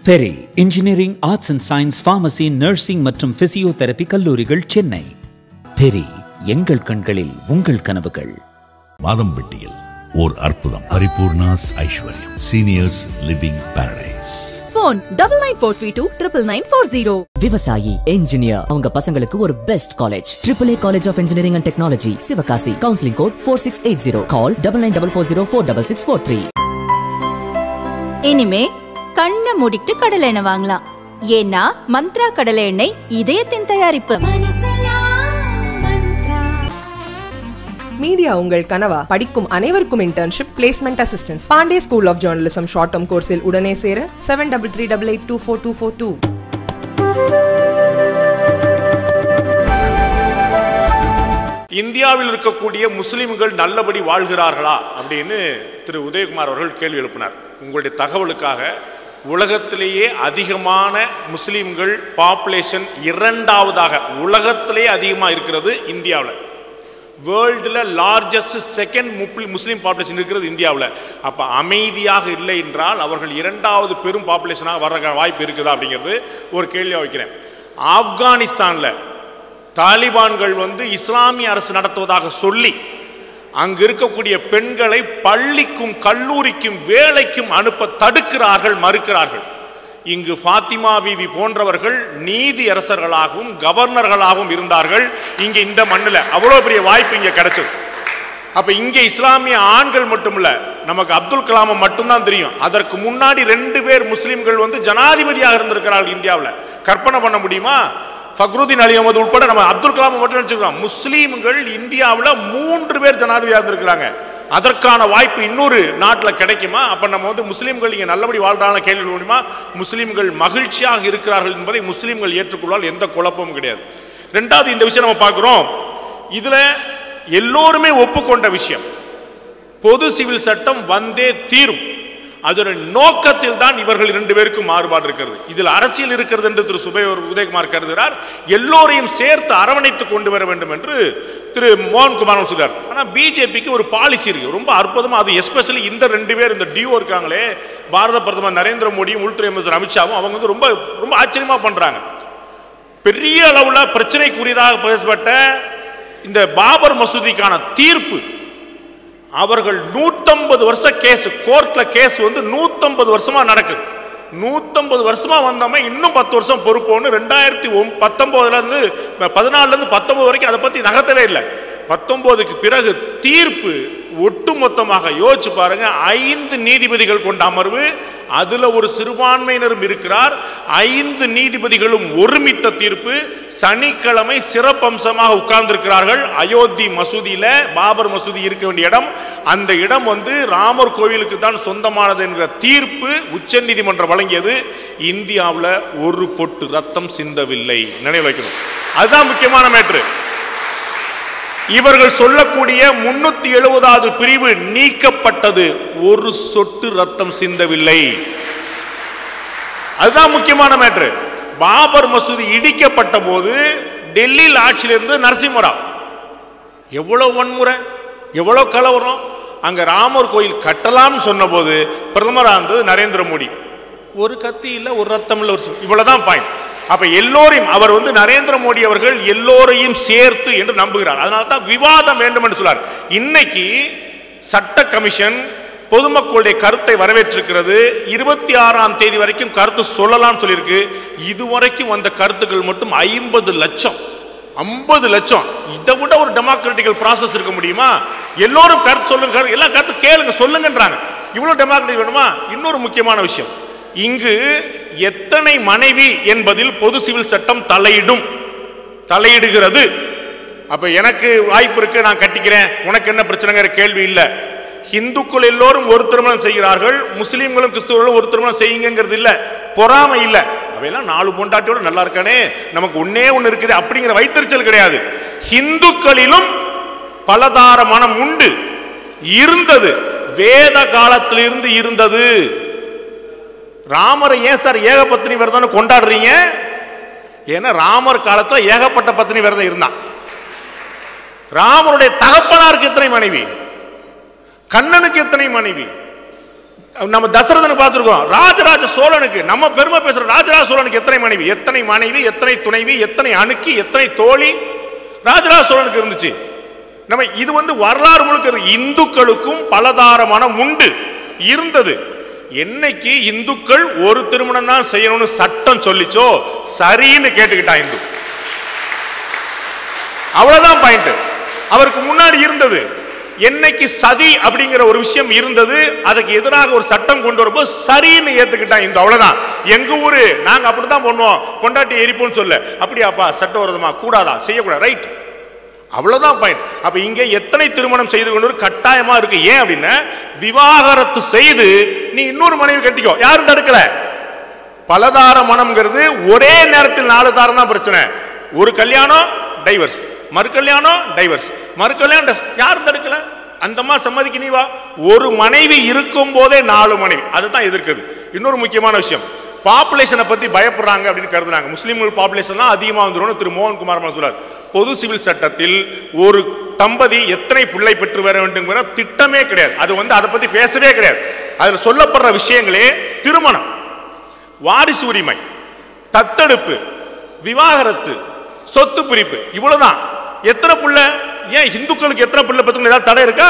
Peri engineering arts and science pharmacy nursing மற்றும் physiotherapy கல்லூரிகள் சென்னை பெரி எங்கள் கண்களில் உங்கள் கனவுகள் மாதம்பட்டியில் ஓர் அற்புதம் Paripoornas Aishwaryam seniors living paradise phone double nine four three two triple nine four zero விவசாயி என்ஜினியர் அவங்க பசங்களுக்கு ஒரு best college triple A college of engineering and technology Sivakasi counselling code four six eight zero call double nine double four zero four double six four three இனிமே கண்ணை மூடிட்டு கடலை எண்ணெய் வாங்கலாம் ஏன்னா மந்த்ரா கடலை எண்ணெய் இதயத்தின் தயாரிப்பு மீடியா உங்கள் கனவா படிக்கும் அனைவருக்கும் internship placement assistance Pandey school of journalism short term கோர்ஸில் உடனே சேர seven double three double eight two four two four two இந்தியாவில் இருக்கக்கூடிய முஸ்லிம்கள் நல்லபடி வாழ்கிறார்களா அப்படின்னு திரு உதயகுமார் அவர்கள் கேள்வி எழுப்பினார் உங்களுடைய தகவலுக்காக உலகத்திலேயே அதிகமான முஸ்லிம்கள் பாப்புலேஷன் இரண்டாவதாக உலகத்திலேயே அதிகமாக இருக்கிறது இந்தியாவில் வேர்ல்டில் லார்ஜஸ்ட் செகண்ட் முஸ்லீம் பாப்புலேஷன் இருக்கிறது இந்தியாவில் அப்போ அமைதியாக இல்லை என்றால் அவர்கள் இரண்டாவது பெரும் பாப்புலேஷனாக வர்ற வாய்ப்பு இருக்குதா அப்படிங்கிறது ஒரு கேள்வியாக வைக்கிறேன் ஆப்கானிஸ்தானில் தாலிபான்கள் வந்து இஸ்லாமிய அரசு நடத்துவதாக சொல்லி அங்கு இருக்கக்கூடிய பெண்களை பள்ளிக்கும் கல்லூரிக்கும் வேலைக்கும் அனுப்ப தடுக்கிறார்கள் மறுக்கிறார்கள் இங்கு ஃபாத்திமா பிவி போன்றவர்கள் நீதி அரசர்களாகவும் கவர்னர்களாகவும் இருந்தார்கள் இங்க இந்த மண்ணில் அவ்வளோ பெரிய வாய்ப்பு இங்க கிடைச்சது அப்ப இங்க இஸ்லாமிய ஆண்கள் மட்டுமல்ல நமக்கு அப்துல் கலாமை மட்டும்தான் தெரியும் அதற்கு முன்னாடி ரெண்டு பேர் முஸ்லிம்கள் வந்து ஜனாதிபதியாக இருந்திருக்கிறார்கள் இந்தியாவில் கற்பனை பண்ண முடியுமா ஃபக்ருதீன் அலி அகமது உட்பட நம்ம அப்துல் கலாம் மட்டும் நினைச்சுக்கிறோம் முஸ்லீம்கள் இந்தியாவில் மூன்று பேர் ஜனாதிபதியாக இருந்திருக்கிறாங்க அதற்கான வாய்ப்பு இன்னொரு நாட்டில் கிடைக்குமா அப்போ நம்ம வந்து முஸ்லீம்கள் இங்கே நல்லபடி வாழ்றாங்க கேள்வி முடியுமா முஸ்லீம்கள் மகிழ்ச்சியாக இருக்கிறார்கள் என்பதை முஸ்லீம்கள் ஏற்றுக்கொள்ளால் எந்த குழப்பமும் கிடையாது ரெண்டாவது இந்த விஷயம் நம்ம பார்க்குறோம் இதில் எல்லோருமே ஒப்புக்கொண்ட விஷயம் பொது சிவில் சட்டம் வந்தே தீரும் அதோட நோக்கத்தில் தான் இவர்கள் இரண்டு பேருக்கும் மாறுபாடு இருக்கிறது இதில் அரசியல் இருக்கிறது என்று திரு சுபை உதயகுமார் கருதுகிறார் எல்லோரையும் சேர்த்து அரவணைத்து கொண்டு வர வேண்டும் என்று திரு மோகன்குமார் சொல்றார் ஆனால் பிஜேபிக்கு ஒரு பாலிசி இருக்கு ரொம்ப அற்புதமா அது எஸ்பெஷலி இந்த ரெண்டு பேர் இந்த டிஓ இருக்காங்களே பாரத பிரதமர் நரேந்திர மோடியும் உள்துறை அமைச்சர் அமித்ஷாவும் அவங்க வந்து ரொம்ப ரொம்ப ஆச்சரியமா பண்றாங்க பெரிய அளவில் பிரச்சனைக்குரியதாக பேசப்பட்ட இந்த பாபர் மசூதிக்கான தீர்ப்பு அவர்கள் நூத்தம்பது வருஷ கேஸ் கோர்ட்ல கேஸ் வந்து நூத்தம்பது வருஷமா நடக்குது நூத்தம்பது வருஷமா வந்தவன் இன்னும் பத்து வருஷம் பொறுப்போன்னு ரெண்டாயிரத்தி பத்தொன்பதுல இருந்து பதினாலுல இருந்து பத்தொன்பது வரைக்கும் அதை பத்தி நகர்த்தவே இல்லை பத்தொன்பதுக்கு பிறகு தீர்ப்பு ஒட்டுமொத்தமாக யோசிச்சு பாருங்க ஐந்து நீதிபதிகள் கொண்ட அமர்வு அதுல ஒரு சிறுபான்மையினரும் இருக்கிறார் ஐந்து நீதிபதிகளும் ஒருமித்த தீர்ப்பு சனிக்கிழமை சிறப்பம்சமாக உட்கார்ந்திருக்கிறார்கள் அயோத்தி மசூதியில பாபர் மசூதி இருக்க வேண்டிய இடம் அந்த இடம் வந்து ராமர் கோவிலுக்கு தான் சொந்தமானது என்கிற தீர்ப்பு உச்ச நீதிமன்றம் வழங்கியது இந்தியாவில் ஒரு பொட்டு ரத்தம் சிந்தவில்லை நினைவு வைக்கணும் அதுதான் முக்கியமான மேட்ரு இவர்கள் சொல்லக்கூடிய முன்னூத்தி எழுபதாவது பிரிவு நீக்கப்பட்டது ஒரு சொட்டு ரத்தம் சிந்தவில்லை அதுதான் முக்கியமான மேட்ரு பாபர் மசூதி இடிக்கப்பட்ட போது டெல்லியில் ஆட்சியில் இருந்து நரசிம்மராவ் எவ்வளவு வன்முறை எவ்வளவு கலவரம் அங்க ராமர் கோயில் கட்டலாம்னு சொன்னபோது பிரதமராக இருந்தது நரேந்திர மோடி ஒரு கத்தி இல்லை ஒரு ரத்தம் இல்லை ஒரு இவ்வளவுதான் பாயிண்ட் அப்ப எல்லோரையும் அவர் வந்து நரேந்திர மோடி அவர்கள் எல்லோரையும் சேர்த்து என்று நம்புகிறார் அதனால தான் விவாதம் வேண்டும் என்று சொல்றார் இன்னைக்கு சட்ட கமிஷன் பொதுமக்களுடைய கருத்தை வரவேற்றிருக்கிறது இருபத்தி ஆறாம் தேதி வரைக்கும் கருத்து சொல்லலாம் சொல்லியிருக்கு இதுவரைக்கும் வந்த கருத்துக்கள் மட்டும் ஐம்பது லட்சம் ஐம்பது லட்சம் இதை விட ஒரு டெமோக்ராட்டிக்கல் ப்ராசஸ் இருக்க முடியுமா எல்லோரும் கருத்து சொல்லுங்க எல்லா கருத்து கேளுங்க சொல்லுங்கன்றாங்க இவ்வளவு டெமோக்ராட்டிக் வேணுமா இன்னொரு முக்கியமான விஷயம் இங்கு எத்தனை மனைவி என்பதில் பொது சிவில் சட்டம் தலையிடும் தலையிடுகிறது அப்ப எனக்கு வாய்ப்பு இருக்கு நான் கட்டிக்கிறேன் உனக்கு என்ன பிரச்சனைங்கிற கேள்வி இல்லை இந்துக்கள் எல்லோரும் ஒரு திருமணம் செய்கிறார்கள் முஸ்லீம்களும் கிறிஸ்துவர்களும் ஒரு திருமணம் செய்யுங்கிறது இல்லை பொறாமை இல்லை அவையெல்லாம் நாலு பொண்டாட்டியோட நல்லா இருக்கானே நமக்கு ஒன்னே ஒன்று இருக்குது அப்படிங்கிற வைத்தறிச்சல் கிடையாது இந்துக்களிலும் பலதார மனம் உண்டு இருந்தது வேத காலத்திலிருந்து இருந்தது ராமரை ஏன் சார் ஏகபத்தினி விரதம் கொண்டாடுறீங்க ஏன்னா ராமர் காலத்தில் ஏகப்பட்ட பத்தினி விரதம் இருந்தான் ராமருடைய தகப்பனாருக்கு எத்தனை மனைவி கண்ணனுக்கு எத்தனை மனைவி நம்ம தசரதனை பார்த்துருக்கோம் ராஜராஜ சோழனுக்கு நம்ம பெருமை பேசுற ராஜராஜ சோழனுக்கு எத்தனை மனைவி எத்தனை மனைவி எத்தனை துணைவி எத்தனை அணுக்கி எத்தனை தோழி ராஜராஜ சோழனுக்கு இருந்துச்சு நம்ம இது வந்து வரலாறு முழுக்க இருக்கு. இந்துக்களுக்கும் பலதார மனம் உண்டு இருந்தது என்னைக்கு இந்துக்கள் ஒரு திருமணம் தான் செய்யணும்னு சட்டம் சொல்லிச்சோ சரின்னு கேட்டுக்கிட்டான் இந்து அவ்வளவுதான் பாயிண்ட் அவருக்கு முன்னாடி இருந்தது என்னைக்கு சதி அப்படிங்கிற ஒரு விஷயம் இருந்தது அதுக்கு எதிராக ஒரு சட்டம் கொண்டு வரும்போது சரின்னு ஏத்துக்கிட்டான் இந்த அவ்வளவுதான் எங்க ஊரு நாங்க அப்படித்தான் பண்ணுவோம் கொண்டாட்டி எரிப்போம்னு சொல்ல அப்படியாப்பா சட்டவிரோதமா கூடாதா செய்யக்கூடாது ரைட் அவ்வளவுதான் பாயிண்ட் அப்ப இங்க எத்தனை திருமணம் செய்து கொண்டு வரும் கட்டாயமா இருக்கு ஏன் அப்படின்னா விவாகரத்து செய்து நீ இன்னொரு மனைவி கட்டிக்கோ யாரும் தடுக்கல பலதார மனம்ங்கிறது ஒரே நேரத்தில் நாலு தாரம் தான் பிரச்சனை ஒரு கல்யாணம் டைவர்ஸ் மறு கல்யாணம் டைவர்ஸ் மறு கல்யாணம் di- யாரும் தடுக்கல அந்தம்மா சம்மதிக்கு நீ வா ஒரு மனைவி இருக்கும் போதே நாலு மனைவி அதுதான் எதிர்க்குது இன்னொரு முக்கியமான விஷயம் பாப்புலேஷனை பத்தி பயப்படுறாங்க அப்படின்னு கருதுறாங்க முஸ்லீம்கள் பாப்புலேஷன் தான் அதிகமாக வந்துடும் திரு மோகன்குமார் அம்மா சொல்றார் பொது சிவில் சட்டத்தில் ஒரு தம்பதி எத்தனை பிள்ளை பெற்று வர வேண்டுங்கிற திட்டமே கிடையாது அது வந்து அதை பத்தி பேசவே கிடையாது அதுல சொல்லப்படுற விஷயங்களே திருமணம் வாரிசு உரிமை தத்தெடுப்பு விவாகரத்து சொத்து பிரிப்பு இவ்வளவுதான் எத்தனை புள்ள ஏன் இந்துக்களுக்கு எத்தனை புள்ள பெற்றுக்கணும் ஏதாவது தடை இருக்கா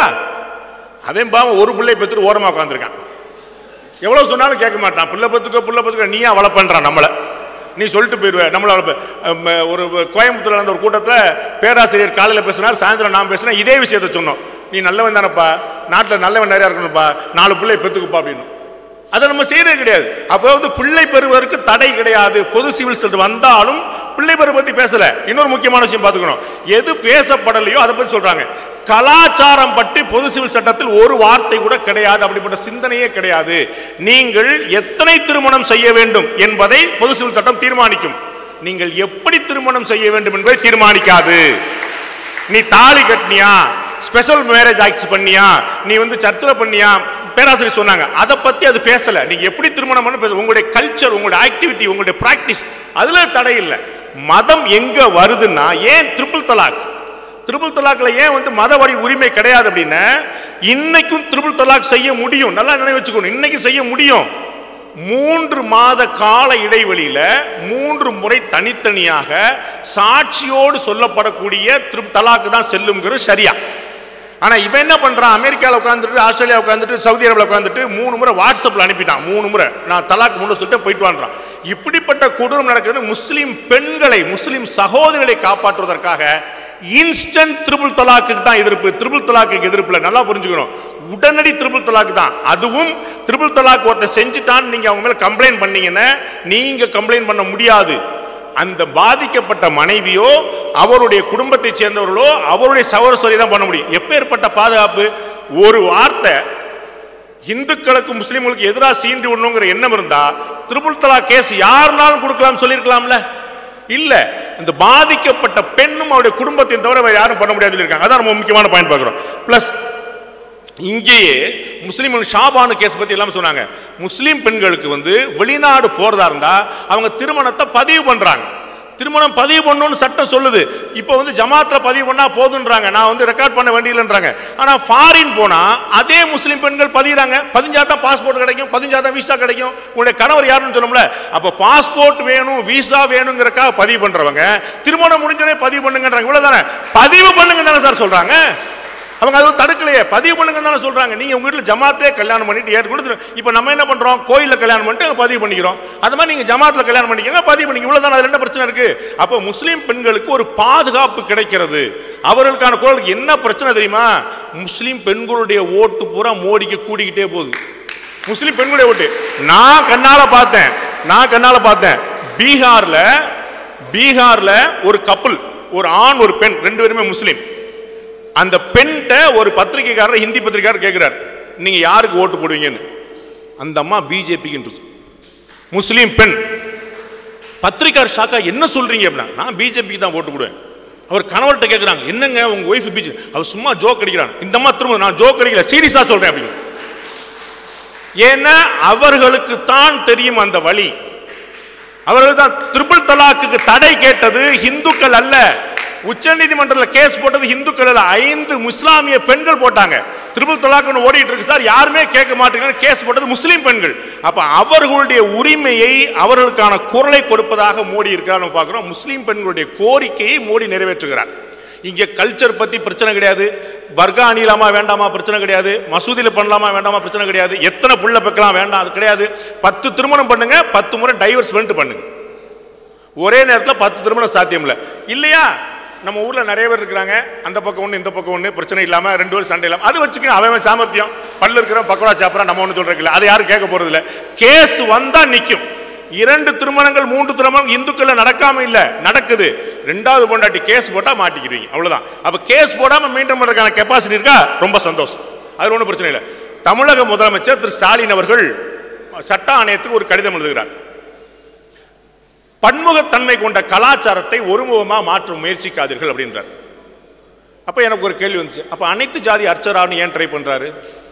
அவன் பாவம் ஒரு பிள்ளை பெற்றுட்டு ஓரமா உட்காந்துருக்கான் எவ்வளவு சொன்னாலும் கேட்க மாட்டான் புள்ள பத்துக்க புள்ள பத்துக்க நீயா வளர்ப்பன்றான் நம்மள நீ சொல்லிட்டு போயிடுவ நம்மள வளர்ப்ப அம், ஒரு கோயம்புத்தூர்ல நடந்த ஒரு கூட்டத்தில் பேராசிரியர் காலையில் பேசினார் சாயந்தரம் நான் பேசினேன் இதே விஷயத்த சொன்னோம் நீ நல்லவன் தானப்பா நாட்டில் நல்லவன் நிறையா இருக்கணும்ப்பா நாலு பிள்ளை பெற்றுக்குப்பா அப்படின்னு அதை நம்ம செய்யறது கிடையாது அப்போ வந்து பிள்ளை பெறுவதற்கு தடை கிடையாது பொது சிவில் சட்டம் வந்தாலும் பிள்ளை பெறுவதை பத்தி பேசல இன்னொரு முக்கியமான விஷயம் பார்த்துக்கணும் எது பேசப்படலையோ அதை பத்தி சொல்றாங்க கலாச்சாரம் பற்றி பொது சிவில் சட்டத்தில் ஒரு வார்த்தை கூட கிடையாது அப்படிப்பட்ட சிந்தனையே கிடையாது நீங்கள் எத்தனை திருமணம் செய்ய வேண்டும் என்பதை பொது சிவில் சட்டம் தீர்மானிக்கும் நீங்கள் எப்படி திருமணம் செய்ய வேண்டும் என்பதை தீர்மானிக்காது நீ தாலி கட்டினியா ஸ்பெஷல் மேரேஜ் ஆக்ட் பண்ணியா நீ வந்து சர்ச்சில் பண்ணியா பேராசிரியர் சொன்னாங்க அதை பத்தி அது பேசல நீங்க எப்படி திருமணம் பண்ண பேச உங்களுடைய கல்ச்சர் உங்களுடைய ஆக்டிவிட்டி உங்களுடைய பிராக்டிஸ் அதுல தடை இல்லை மதம் எங்க வருதுன்னா ஏன் ட்ரிபிள் தலாக் ட்ரிபிள் தலாக்ல ஏன் வந்து மத வழி உரிமை கிடையாது அப்படின்னா இன்னைக்கும் ட்ரிபிள் தலாக் செய்ய முடியும் நல்லா நினைவு வச்சுக்கணும் இன்னைக்கு செய்ய முடியும் மூன்று மாத கால இடைவெளியில மூன்று முறை தனித்தனியாக சாட்சியோடு சொல்லப்படக்கூடிய திரு தலாக்கு தான் செல்லுங்கிறது சரியா ஆனா இவன் என்ன பண்றான் அமெரிக்கால உட்காந்துட்டு ஆஸ்திரேலியா உட்காந்துட்டு சவுதி அரேபியா உட்காந்துட்டு மூணு முறை வாட்ஸ்அப்ல அனுப்பிட்டான் மூணு முறை நான் தலாக்கு முன்ன சொல்லிட்டு போயிட்டு வான்றான் இப்படிப்பட்ட கொடூரம் நடக்கிறது முஸ்லிம் பெண்களை முஸ்லிம் சகோதரிகளை காப்பாற்றுவதற்காக இன்ஸ்டன்ட் த்ரிபிள் தலாக்கு தான் எதிர்ப்பு த்ரிபிள் தலாக்கு எதிர்ப்புல நல்லா புரிஞ்சுக்கணும் உடனடி த்ரிபிள் தலாக் தான் அதுவும் த்ரிபிள் தலாக் ஒருத்தர் செஞ்சுட்டான்னு நீங்க அவங்க மேல கம்ப்ளைண்ட் பண்ணீங்கன்னா நீங்க கம்ப்ளைண்ட் பண்ண முடியாது அந்த பாதிக்கப்பட்ட மனைவியோ அவருடைய குடும்பத்தை சேர்ந்தவர்களோ அவருடைய சகோதரி தான் பண்ண முடியும் எப்பேற்பட்ட பாதுகாப்பு ஒரு வார்த்தை இந்துக்களுக்கு முஸ்லிம்களுக்கு எதிராக சீண்டி விடணுங்கிற எண்ணம் இருந்தா திரிபுல் தலா கேஸ் யாருனாலும் கொடுக்கலாம் சொல்லியிருக்கலாம்ல இல்ல இந்த பாதிக்கப்பட்ட பெண்ணும் அவருடைய குடும்பத்தையும் தவிர வேற யாரும் பண்ண முடியாது இருக்காங்க அதான் ரொம்ப முக்கியமான பாயிண்ட் பார்க்குறோம் பிளஸ் இங்கேயே முஸ்லீம் ஷாபானு கேஸ் பத்தி எல்லாம் சொன்னாங்க முஸ்லீம் பெண்களுக்கு வந்து வெளிநாடு போறதா இருந்தா அவங்க திருமணத்தை பதிவு பண்றாங்க திருமணம் பதிவு பண்ணணும்னு சட்டம் சொல்லுது இப்போ வந்து ஜமாத்ல பதிவு பண்ணா போதுன்றாங்க நான் வந்து ரெக்கார்ட் பண்ண வேண்டியதுன்றாங்க ஆனா ஃபாரின் போனா அதே முஸ்லீம் பெண்கள் பதிகிறாங்க பதிஞ்சா தான் பாஸ்போர்ட் கிடைக்கும் பதிஞ்சா தான் விசா கிடைக்கும் உங்களுடைய கணவர் யாருன்னு சொல்லணும்ல அப்ப பாஸ்போர்ட் வேணும் விசா வேணுங்கிறக்காக பதிவு பண்றவங்க திருமணம் முடிஞ்சோடனே பதிவு பண்ணுங்கன்றாங்க இவ்வளவுதானே பதிவு பண்ணுங்க தானே சார் சொல்றாங்க அவங்க அதுவும் தடுக்கலையே பதிவு பண்ணுங்க தானே சொல்றாங்க நீங்க உங்க வீட்டில் ஜமாத்திலே கல்யாணம் பண்ணிட்டு ஏற்று கொடுத்துரு இப்போ நம்ம என்ன பண்றோம் கோயிலில் கல்யாணம் பண்ணிட்டு அங்க பதிவு பண்ணிக்கிறோம் அது மாதிரி நீங்க ஜமாத்தில் கல்யாணம் பண்ணிக்கங்க பதிவு பண்ணிக்க இவ்வளவுதான் அதுல என்ன பிரச்சனை இருக்கு அப்போ முஸ்லீம் பெண்களுக்கு ஒரு பாதுகாப்பு கிடைக்கிறது அவர்களுக்கான குரலுக்கு என்ன பிரச்சனை தெரியுமா முஸ்லீம் பெண்களுடைய ஓட்டு பூரா மோடிக்கு கூடிக்கிட்டே போகுது முஸ்லீம் பெண்களுடைய ஓட்டு நான் கண்ணால பார்த்தேன் நான் கண்ணால பார்த்தேன் பீகார்ல பீகார்ல ஒரு கப்பல் ஒரு ஆண் ஒரு பெண் ரெண்டு பேருமே முஸ்லீம் அந்த பெண்கிட்ட ஒரு பத்திரிகைக்காரர் ஹிந்தி பத்திரிகையாளர் கேட்கிறார் நீங்க யாருக்கு ஓட்டு போடுவீங்கன்னு அந்த அம்மா பிஜேபிக்குன்றது முஸ்லீம் பெண் பத்திரிக்கார் ஷாக்கா என்ன சொல்றீங்க அப்படின்னா நான் பிஜேபிக்கு தான் ஓட்டு போடுவேன் அவர் கணவர்கிட்ட கேட்குறாங்க என்னங்க உங்க ஒய்ஃப் பிஜே அவர் சும்மா ஜோக் அடிக்கிறாங்க இந்த அம்மா திரும்ப நான் ஜோக் அடிக்கல சீரியஸா சொல்றேன் அப்படின்னு ஏன்னா அவர்களுக்கு தான் தெரியும் அந்த வழி அவர்கள் தான் ட்ரிபிள் தலாக்குக்கு தடை கேட்டது இந்துக்கள் அல்ல உச்சநீதிமன்றத்தில் கேஸ் போட்டது இந்துக்கள் இல்ல, ஐந்து முஸ்லாமிய பெண்கள் போட்டாங்க திருப்பூர் தொலாக்குன்னு ஓடிட்டு இருக்கு சார் யாருமே கேட்க மாட்டேங்கிறாங்க கேஸ் போட்டது முஸ்லீம் பெண்கள் அப்ப அவர்களுடைய உரிமையை அவர்களுக்கான குரலை கொடுப்பதாக மோடி இருக்கிறார் நம்ம பார்க்கிறோம் முஸ்லீம் பெண்களுடைய கோரிக்கையை மோடி நிறைவேற்றுகிறார் இங்க கல்ச்சர் பத்தி பிரச்சனை கிடையாது பர்கா அணியலாமா வேண்டாமா பிரச்சனை கிடையாது மசூதியில் பண்ணலாமா வேண்டாமா பிரச்சனை கிடையாது எத்தனை புள்ள பெக்கலாம் வேண்டாம் அது கிடையாது பத்து திருமணம் பண்ணுங்க பத்து முறை டைவர்ஸ் பண்ணிட்டு பண்ணுங்க ஒரே நேரத்தில் பத்து திருமணம் சாத்தியம் இல்லை இல்லையா நம்ம ஊர்ல நிறைய பேர் இருக்கிறாங்க அந்த பக்கம் ஒன்று இந்த பக்கம் ஒன்று பிரச்சனை இல்லாம ரெண்டு பேரும் சண்டை இல்லாம அது வச்சுக்க அவன் அவன் சாமர்த்தியம் பல்லு இருக்கிற பக்கோடா சாப்பிட்றா நம்ம ஒன்று சொல்றதுல அது யாரும் கேட்க போறது இல்ல கேஸ் வந்தா நிற்கும் இரண்டு திருமணங்கள் மூன்று திருமணம் இந்துக்கள்ல நடக்காம இல்ல நடக்குது ரெண்டாவது பொண்டாட்டி கேஸ் போட்டா மாட்டிக்கிறீங்க அவ்வளவுதான் அப்ப கேஸ் போடாம மெயின்டைன் பண்றதுக்கான கெப்பாசிட்டி இருக்கா ரொம்ப சந்தோஷம் அது ஒன்றும் பிரச்சனை இல்லை தமிழக முதலமைச்சர் திரு ஸ்டாலின் அவர்கள் சட்ட ஆணையத்துக்கு ஒரு கடிதம் எழுதுகிறார் பன்முகத்தன்மை கொண்ட கலாச்சாரத்தை ஒருமுகமா மாற்ற முயற்சிக்காதீர்கள் அப்படின்றார் அப்ப எனக்கு ஒரு கேள்வி வந்துச்சு அப்ப அனைத்து ஜாதி அர்ச்சரான்னு ஏன் ட்ரை பண்றாரு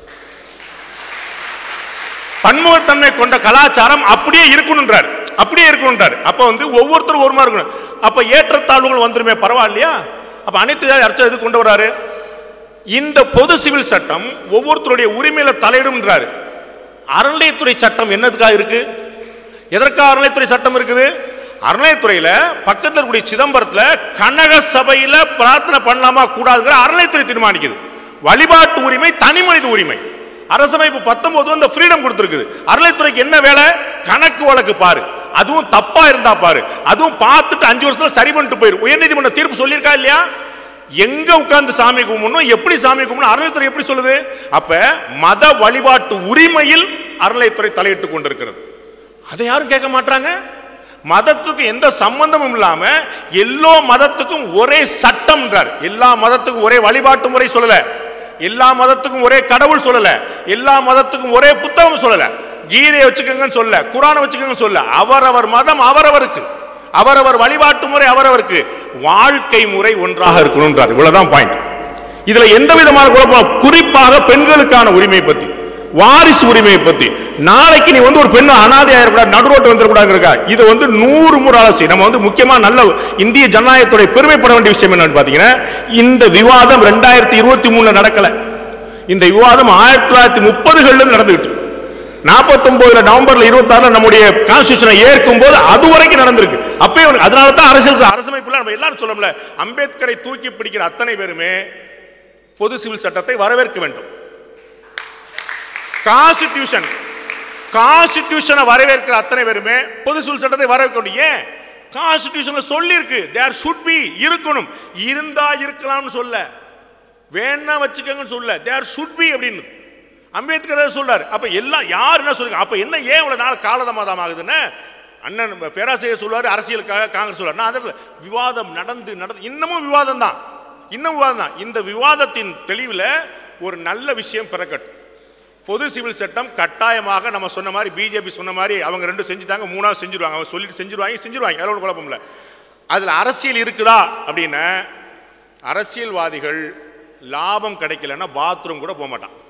பன்முகத்தன்மை கொண்ட கலாச்சாரம் அப்படியே இருக்கணுன்றார் அப்படியே இருக்கணுன்றார் அப்ப வந்து ஒவ்வொருத்தரும் ஒரு மாதிரி இருக்கணும் அப்ப ஏற்றத்தாழ்வுகள் வந்துருமே பரவாயில்லையா அப்ப அனைத்து ஜாதி அர்ச்சர் எது கொண்டு வராரு இந்த பொது சிவில் சட்டம் ஒவ்வொருத்தருடைய உரிமையில தலையிடும்ன்றாரு அறநிலையத்துறை சட்டம் என்னதுக்காக இருக்கு எதற்காக அறநிலையத்துறை சட்டம் இருக்குது அறநிலையத்துறையில பக்கத்தில் இருக்கக்கூடிய சிதம்பரத்துல கனக சபையில பிரார்த்தனை பண்ணலாமா கூடாதுங்கிற அறநிலையத்துறை தீர்மானிக்குது வழிபாட்டு உரிமை தனி மனித உரிமை அரசமைப்பு பத்தொன்பது அந்த ஃப்ரீடம் கொடுத்துருக்குது அறநிலையத்துறைக்கு என்ன வேலை கணக்கு வழக்கு பாரு அதுவும் தப்பா இருந்தா பாரு அதுவும் பார்த்துட்டு அஞ்சு வருஷத்துல சரி பண்ணிட்டு போயிரு உயர்நீதிமன்ற தீர்ப்பு சொல்லியிருக்கா இல்லையா எங்க உட்கார்ந்து சாமி கும்பிடணும் எப்படி சாமி கும்பிடணும் அறநிலையத்துறை எப்படி சொல்லுது அப்ப மத வழிபாட்டு உரிமையில் அறநிலையத்துறை தலையிட்டு கொண்டிருக்கிறது அதை யாரும் கேட்க மாட்டாங்க மதத்துக்கு எந்த சம்பந்தமும் இல்லாம எல்லா மதத்துக்கும் ஒரே சட்டம்ன்றார் எல்லா மதத்துக்கும் ஒரே வழிபாட்டு முறை சொல்லல எல்லா மதத்துக்கும் ஒரே கடவுள் சொல்லல எல்லா மதத்துக்கும் ஒரே புத்தகம் சொல்லல கீதையை வச்சுக்கோங்கன்னு சொல்ல குரானை வச்சுக்கோங்கன்னு சொல்ல அவரவர் மதம் அவரவருக்கு அவரவர் வழிபாட்டு முறை அவரவருக்கு வாழ்க்கை முறை ஒன்றாக இருக்கணும்ன்றார் இவ்வளவுதான் பாயிண்ட் இதுல எந்த விதமான குழப்பம் குறிப்பாக பெண்களுக்கான உரிமை பத்தி வாரிசு உரிமையை பத்தி நாளைக்கு நீ வந்து ஒரு பெண் அனாதை ஆயிடக்கூடாது நடுரோட்டு வந்துடக்கூடாதுங்கிறக்கா இது வந்து நூறு முறை ஆலோசி நம்ம வந்து முக்கியமா நல்ல இந்திய ஜனநாயகத்துடைய பெருமைப்பட வேண்டிய விஷயம் என்னன்னு பாத்தீங்கன்னா இந்த விவாதம் ரெண்டாயிரத்தி இருபத்தி மூணுல நடக்கல இந்த விவாதம் ஆயிரத்தி தொள்ளாயிரத்தி முப்பதுகள்ல இருந்து நடந்துகிட்டு நாற்பத்தொன்பதுல நவம்பர்ல இருபத்தாறுல நம்முடைய கான்ஸ்டியூஷனை ஏற்கும் போது அது வரைக்கும் நடந்திருக்கு அப்பயே உனக்கு- அதனால தான் அரசியல் அரசமைப்புல நம்ம எல்லாரும் சொல்லல அம்பேத்கரை தூக்கி பிடிக்கிற அத்தனை பேருமே பொது சிவில் சட்டத்தை வரவேற்க வேண்டும் கான்ஸ்டிடியூஷன் கான்ஸ்டிடியூஷனை வரவேற்கிற அத்தனை பேருமே பொது சிவில் சட்டத்தை வரவேற்க வேண்டும் ஏன் கான்ஸ்டிடியூஷன்ல சொல்லி இருக்கு தேர் ஷுட் பி இருக்கணும் இருந்தா இருக்கலாம்னு சொல்ல வேணா வச்சுக்கோங்கன்னு சொல்ல தேர் ஷுட் பி அப்படின்னு அம்பேத்கர் அதை சொல்றாரு அப்ப எல்லாம் யார் என்ன சொல்லுங்க அப்ப என்ன ஏன் இவ்வளவு நாள் காலதாமதம் ஆகுதுன்னு அண்ணன் பேராசிரியர் சொல்லுவாரு அரசியலுக்காக காங்கிரஸ் சொல்லுவார் நான் அதில் விவாதம் நடந்து நடந்து இன்னமும் விவாதம் தான் இன்னும் விவாதம் தான் இந்த விவாதத்தின் தெளிவில் ஒரு நல்ல விஷயம் பிறக்கட்டும் பொது சிவில் சட்டம் கட்டாயமாக நம்ம சொன்ன மாதிரி பிஜேபி சொன்ன மாதிரி அவங்க ரெண்டும் செஞ்சுட்டாங்க மூணாவது செஞ்சிருவாங்க அவங்க சொல்லிட்டு செஞ்சிருவாங்க செஞ்சிருவாங்க அதில் ஒரு குழப்பம் இல்லை அதில் அரசியல் இருக்குதா அப்படின்னா அரசியல்வாதிகள் லாபம் கிடைக்கலன்னா பாத்ரூம் கூட போக மாட்டான்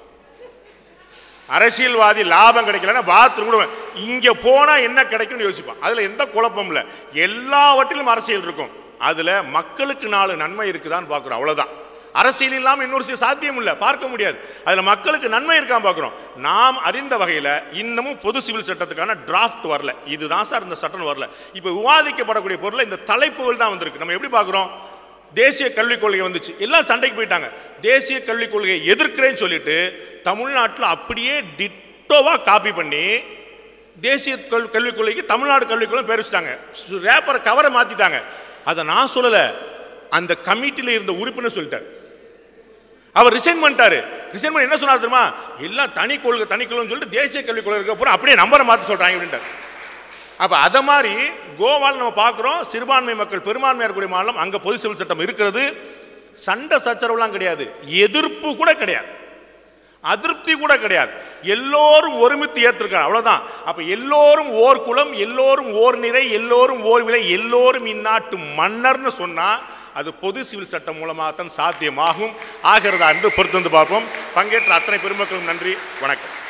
அரசியல்வாதி லாபம் கிடைக்கலன்னா பாத்ரூம் கூட இங்க போனா என்ன கிடைக்கும்னு யோசிப்பான் அதுல எந்த குழப்பம் இல்லை எல்லாவற்றிலும் அரசியல் இருக்கும் அதுல மக்களுக்கு நாலு நன்மை இருக்குதான்னு பார்க்குறோம் அவ்வளவுதான் அரசியல் இல்லாமல் இன்னொரு சில சாத்தியம் இல்லை பார்க்க முடியாது அதில் மக்களுக்கு நன்மை இருக்கான்னு பார்க்குறோம் நாம் அறிந்த வகையில் இன்னமும் பொது சிவில் சட்டத்துக்கான டிராஃப்ட் வரல இதுதான் சார் இந்த சட்டம் வரல இப்போ விவாதிக்கப்படக்கூடிய பொருள் இந்த தலைப்புகள் தான் வந்திருக்கு நம்ம எப்படி பார்க்குறோம் தேசிய கல்விக் கொள்கை வந்துச்சு எல்லாம் சண்டைக்கு போயிட்டாங்க தேசிய கல்விக் கொள்கையை எதிர்க்கிறேன்னு சொல்லிட்டு தமிழ்நாட்டில் அப்படியே டிட்டோவா காப்பி பண்ணி தேசிய கல் கல்விக் கொள்கைக்கு தமிழ்நாடு கல்விக் கொள்கை பேர் வச்சுட்டாங்க ரேப்பரை கவரை மாத்திட்டாங்க அதை நான் சொல்லலை அந்த கமிட்டியில் இருந்த உறுப்பினர் சொல்லிட்டார் அவர் ரிசைன் பண்ணிட்டாரு ரிசைன் பண்ணி என்ன சொன்னார் தெரியுமா எல்லாம் தனி கொள்கை தனி கொள்கைன்னு சொல்லிட்டு தேசிய கல்விக் கொள்கை இருக்க பூரா அப்படியே நம்பரை மாற்றி சொல்றாங்க அப்படின்ட்டார் அப்ப அத மாதிரி கோவால நம்ம பார்க்குறோம் சிறுபான்மை மக்கள் பெரும்பான்மையாக இருக்கக்கூடிய மாநிலம் அங்க பொது சிவில் சட்டம் இருக்கிறது சண்டை சச்சரவுலாம் கிடையாது எதிர்ப்பு கூட கிடையாது அதிருப்தி கூட கிடையாது எல்லோரும் ஒருமித்து ஏற்றிருக்காங்க அவ்வளவுதான் அப்ப எல்லோரும் ஓர் குலம் எல்லோரும் ஓர் நிறை எல்லோரும் ஓர் விலை எல்லோரும் இந்நாட்டு மன்னர்னு சொன்னா அது பொது சிவில் சட்டம் மூலமாக தான் சாத்தியமாகும் ஆகிறதா என்று பொறுத்து வந்து பார்ப்போம் பங்கேற்ற அத்தனை பெருமக்களும் நன்றி வணக்கம்